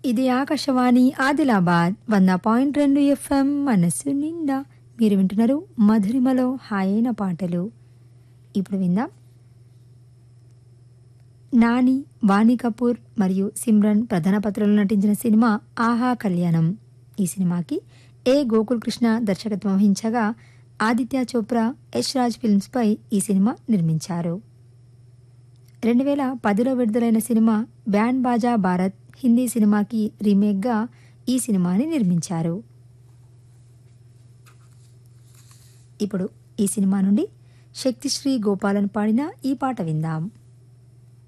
ఇది ఆకాశవాణి ఆదిలాబాద్ వంద పాయింట్ రెండు ఎఫ్ఎం మనసు నిండా మీరు వింటున్నారు మధురిమలో హాయైన పాటలు ఇప్పుడు విందాం నాని వాణి కపూర్ మరియు సిమ్రన్ ప్రధాన పాత్రలో నటించిన సినిమా ఆహా కళ్యాణం ఈ సినిమాకి ఏ గోకుల్ కృష్ణ దర్శకత్వం వహించగా ఆదిత్య చోప్రా యశ్ రాజ్ ఫిల్మ్స్పై ఈ సినిమా నిర్మించారు రెండు వేల పదిలో విడుదలైన సినిమా బ్యాండ్ బాజా భారత్ హిందీ సినిమాకి రీమేక్గా ఈ సినిమాని నిర్మించారు ఇప్పుడు ఈ సినిమా నుండి శక్తిశ్రీ గోపాలన్ పాడిన ఈ పాట విందాం